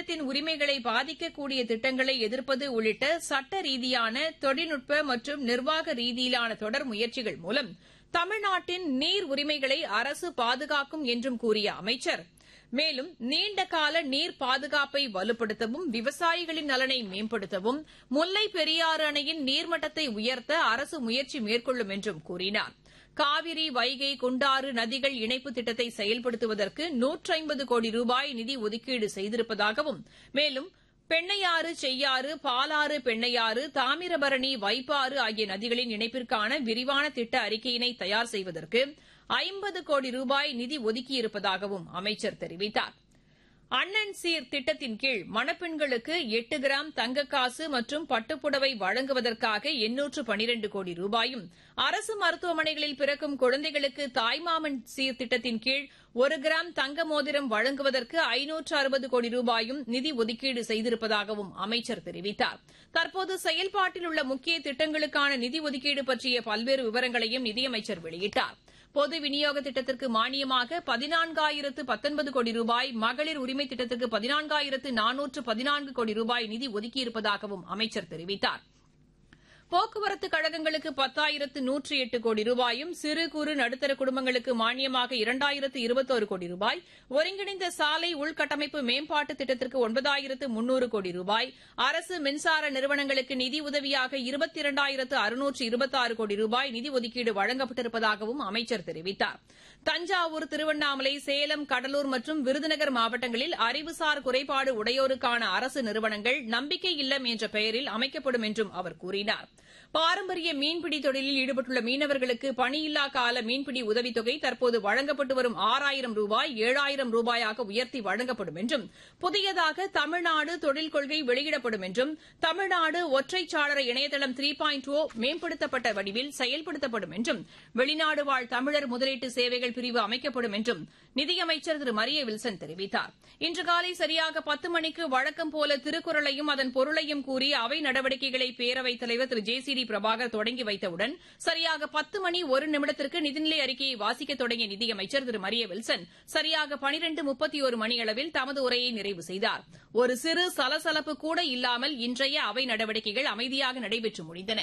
சமுதாயத்தின் உரிமைகளை பாதிக்கக்கூடிய திட்டங்களை எதிர்ப்பது உள்ளிட்ட சட்ட ரீதியான தொழில்நுட்ப மற்றும் நிர்வாக ரீதியிலான தொடர் முயற்சிகள் மூலம் தமிழ்நாட்டின் நீர் உரிமைகளை அரசு பாதுகாக்கும் என்றும் கூறிய அமைச்சர் மேலும் நீண்டகால நீர் பாதுகாப்பை வலுப்படுத்தவும் விவசாயிகளின் நலனை மேம்படுத்தவும் முல்லை பெரியாறு அணையின் நீர்மட்டத்தை உயர்த்த அரசு முயற்சி மேற்கொள்ளும் என்றும் கூறினார் காவிரி வைகை குண்டாறு நதிகள் இணைப்பு திட்டத்தை செயல்படுத்துவதற்கு நூற்றி ஐம்பது கோடி ரூபாய் நிதி ஒதுக்கீடு செய்திருப்பதாகவும் மேலும் பெண்ணையாறு செய்யாறு பாலாறு பெண்ணையாறு தாமிரபரணி வைப்பாறு ஆகிய நதிகளின் இணைப்பிற்கான விரிவான திட்ட அறிக்கையினை தயார் செய்வதற்கு ஐம்பது கோடி ரூபாய் நிதி ஒதுக்கியிருப்பதாகவும் அமைச்சர் தெரிவித்தார் அண்ணன் சீர் திட்டத்தின் கீழ் மணப்பெண்களுக்கு எட்டு கிராம் தங்கக்காசு மற்றும் பட்டுப்புடவை வழங்குவதற்காக எண்ணூற்று பனிரண்டு கோடி ரூபாயும் அரசு மருத்துவமனைகளில் பிறக்கும் குழந்தைகளுக்கு தாய்மாமன் சீர் திட்டத்தின் கீழ் ஒரு கிராம் தங்க மோதிரம் வழங்குவதற்கு ஐநூற்று அறுபது கோடி ரூபாயும் நிதி ஒதுக்கீடு செய்திருப்பதாகவும் அமைச்சர் தெரிவித்தார் தற்போது செயல்பாட்டில் உள்ள முக்கிய திட்டங்களுக்கான நிதி ஒதுக்கீடு பற்றிய பல்வேறு விவரங்களையும் நிதியமைச்சர் வெளியிட்டார் பொது விநியோக திட்டத்திற்கு மானியமாக பதினான்காயிரத்து பத்தொன்பது கோடி ரூபாய் மகளிர் உரிமை திட்டத்திற்கு பதினான்காயிரத்து நானூற்று பதினான்கு கோடி ரூபாய் நிதி ஒதுக்கியிருப்பதாகவும் அமைச்சர் தெரிவித்தார் போக்குவரத்து கழகங்களுக்கு பத்தாயிரத்து நூற்றி எட்டு கோடி ரூபாயும் சிறு குறு நடுத்தர குடும்பங்களுக்கு மானியமாக இரண்டாயிரத்து இருபத்தோரு கோடி ரூபாய் ஒருங்கிணைந்த சாலை உள்கட்டமைப்பு மேம்பாட்டு திட்டத்திற்கு ஒன்பதாயிரத்து முன்னூறு கோடி ரூபாய் அரசு மின்சார நிறுவனங்களுக்கு நிதி உதவியாக இருபத்தி இரண்டாயிரத்து அறுநூற்று இருபத்தாறு கோடி ரூபாய் நிதி ஒதுக்கீடு வழங்கப்பட்டிருப்பதாகவும் அமைச்சர் தெரிவித்தார் தஞ்சாவூர் திருவண்ணாமலை சேலம் கடலூர் மற்றும் விருதுநகர் மாவட்டங்களில் அறிவுசார் குறைபாடு உடையோருக்கான அரசு நிறுவனங்கள் நம்பிக்கை இல்லம் என்ற பெயரில் அமைக்கப்படும் என்றும் அவர் கூறினார் பாரம்பரிய மீன்பிடி தொழிலில் ஈடுபட்டுள்ள மீனவர்களுக்கு பணியில்லா கால மீன்பிடி உதவித்தொகை தற்போது வழங்கப்பட்டு வரும் ஆறாயிரம் ரூபாய் ஏழாயிரம் ரூபாயாக உயர்த்தி வழங்கப்படும் என்றும் புதியதாக தமிழ்நாடு தொழில் கொள்கை வெளியிடப்படும் என்றும் தமிழ்நாடு ஒற்றைச்சாளர இணையதளம் த்ரீ பாயிண்ட் ஓ மேம்படுத்தப்பட்ட வடிவில் செயல்படுத்தப்படும் என்றும் வெளிநாடு வாழ் தமிழர் முதலீட்டு சேவைகள் பிரிவு அமைக்கப்படும் என்றும் நிதியமைச்சர் திரு மரிய வில்சன் தெரிவித்தார் இன்று காலை சரியாக பத்து மணிக்கு வழக்கம் போல திருக்குறளையும் அதன் பொருளையும் கூறி அவை நடவடிக்கைகளை பேரவைத் தலைவர் திரு ஜே சி டி பிரபாகர் தொடங்கி வைத்தவுடன் சரியாக பத்து மணி ஒரு நிமிடத்திற்கு நிதிநிலை அறிக்கையை வாசிக்க தொடங்கிய நிதியமைச்சர் திரு மரிய வில்சன் சரியாக பனிரண்டு முப்பத்தி ஒரு மணியளவில் தமது உரையை நிறைவு செய்தார் ஒரு சிறு சலசலப்பு கூட இல்லாமல் இன்றைய அவை நடவடிக்கைகள் அமைதியாக நடைபெற்று முடிந்தன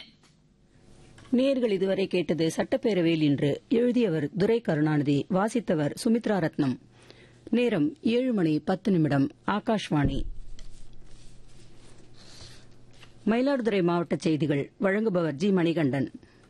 நேர்கள் இதுவரை கேட்டது சட்டப்பேரவையில் இன்று எழுதியவர் துரை கருணாநிதி வாசித்தவர் சுமித்ரா ரத்னம் நேரம் ஏழு மணி பத்து நிமிடம் ஆகாஷ்வாணி மயிலாடுதுறை மாவட்ட செய்திகள் வழங்குபவர் ஜி மணிகண்டன்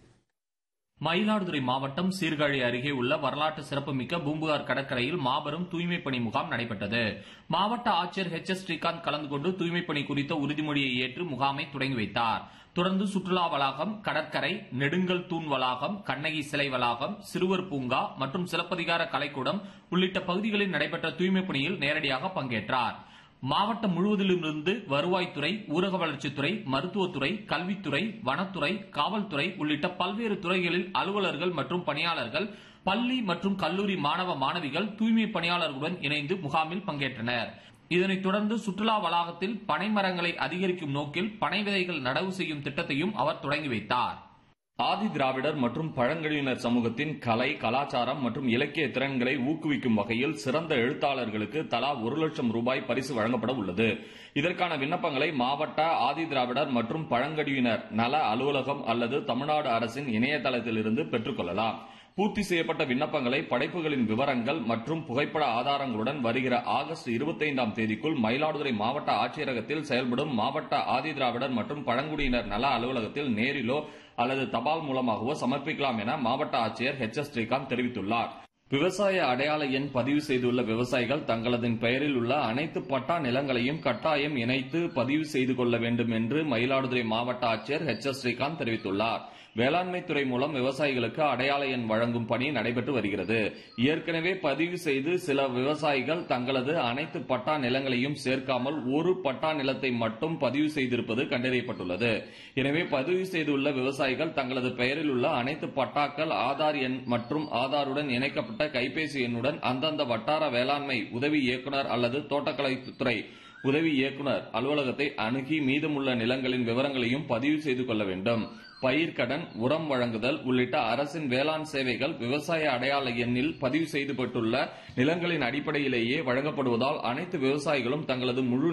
மயிலாடுதுறை மாவட்டம் சீர்காழி அருகே உள்ள வரலாற்று சிறப்புமிக்க பூம்புகார் கடற்கரையில் மாபெரும் தூய்மைப் பணி முகாம் நடைபெற்றது மாவட்ட ஆட்சியர் ஹெச் எஸ் ஸ்ரீகாந்த் கலந்து கொண்டு தூய்மைப் பணி குறித்த உறுதிமொழியை ஏற்று முகாமை தொடங்கி வைத்தார் தொடர்ந்து சுற்றுலா வளாகம் கடற்கரை நெடுங்கல் தூண் வளாகம் கண்ணகி சிலை வளாகம் சிறுவர் பூங்கா மற்றும் சிலப்பதிகார கலைக்கூடம் உள்ளிட்ட பகுதிகளில் நடைபெற்ற தூய்மைப் பணியில் நேரடியாக பங்கேற்றார் மாவட்டம் முழுவதிலுமிருந்து வருவாய்த்துறை ஊரக வளர்ச்சித்துறை மருத்துவத்துறை கல்வித்துறை வனத்துறை காவல்துறை உள்ளிட்ட பல்வேறு துறைகளில் அலுவலர்கள் மற்றும் பணியாளர்கள் பள்ளி மற்றும் கல்லூரி மாணவ மாணவிகள் தூய்மை பணியாளர்களுடன் இணைந்து முகாமில் பங்கேற்றனர் இதனைத் தொடர்ந்து சுற்றுலா வளாகத்தில் பனை மரங்களை அதிகரிக்கும் நோக்கில் பனை விதைகள் நடவு செய்யும் திட்டத்தையும் அவர் தொடங்கி வைத்தார் ஆதி திராவிடர் மற்றும் பழங்குடியினர் சமூகத்தின் கலை கலாச்சாரம் மற்றும் இலக்கிய திறன்களை ஊக்குவிக்கும் வகையில் சிறந்த எழுத்தாளர்களுக்கு தலா ஒரு லட்சம் ரூபாய் பரிசு வழங்கப்பட உள்ளது இதற்கான விண்ணப்பங்களை மாவட்ட ஆதி திராவிடர் மற்றும் பழங்குடியினர் நல அலுவலகம் அல்லது தமிழ்நாடு அரசின் இணையதளத்திலிருந்து பெற்றுக்கொள்ளலாம் பூர்த்தி செய்யப்பட்ட விண்ணப்பங்களை படைப்புகளின் விவரங்கள் மற்றும் புகைப்பட ஆதாரங்களுடன் வருகிற ஆகஸ்ட் இருபத்தைந்தாம் தேதிக்குள் மயிலாடுதுறை மாவட்ட ஆட்சியரகத்தில் செயல்படும் மாவட்ட ஆதி திராவிடர் மற்றும் பழங்குடியினர் நல அலுவலகத்தில் நேரிலோ அல்லது தபால் மூலமாகவோ சமர்ப்பிக்கலாம் என மாவட்ட ஆட்சியர் ஹெச் எஸ் ஸ்ரீகாந்த் தெரிவித்துள்ளார் விவசாய அடையாள எண் பதிவு செய்துள்ள விவசாயிகள் தங்களது பெயரில் உள்ள அனைத்து பட்டா நிலங்களையும் கட்டாயம் இணைத்து பதிவு செய்து கொள்ள வேண்டும் என்று மயிலாடுதுறை மாவட்ட ஆட்சியர் ஹெச் எஸ் ஸ்ரீகாந்த் தெரிவித்துள்ளார் வேளாண்மை துறை மூலம் விவசாயிகளுக்கு அடையாள எண் வழங்கும் பணி நடைபெற்று வருகிறது ஏற்கனவே பதிவு செய்து சில விவசாயிகள் தங்களது அனைத்து பட்டா நிலங்களையும் சேர்க்காமல் ஒரு பட்டா நிலத்தை மட்டும் பதிவு செய்திருப்பது கண்டறியப்பட்டுள்ளது எனவே பதிவு செய்துள்ள விவசாயிகள் தங்களது பெயரில் உள்ள அனைத்து பட்டாக்கள் ஆதார் எண் மற்றும் ஆதாருடன் இணைக்கப்பட்ட கைபேசி எண்ணுடன் அந்தந்த வட்டார வேளாண்மை உதவி இயக்குநர் அல்லது தோட்டக்கலைத்துறை உதவி இயக்குநர் அலுவலகத்தை அணுகி மீதமுள்ள நிலங்களின் விவரங்களையும் பதிவு செய்து கொள்ள வேண்டும் பயிர்க்கடன் உரம் வழங்குதல் உள்ளிட்ட அரசின் வேளாண் சேவைகள் விவசாய அடையாள எண்ணில் பதிவு செய்யப்பட்டுள்ள நிலங்களின் அடிப்படையிலேயே வழங்கப்படுவதால் அனைத்து விவசாயிகளும் தங்களது முழு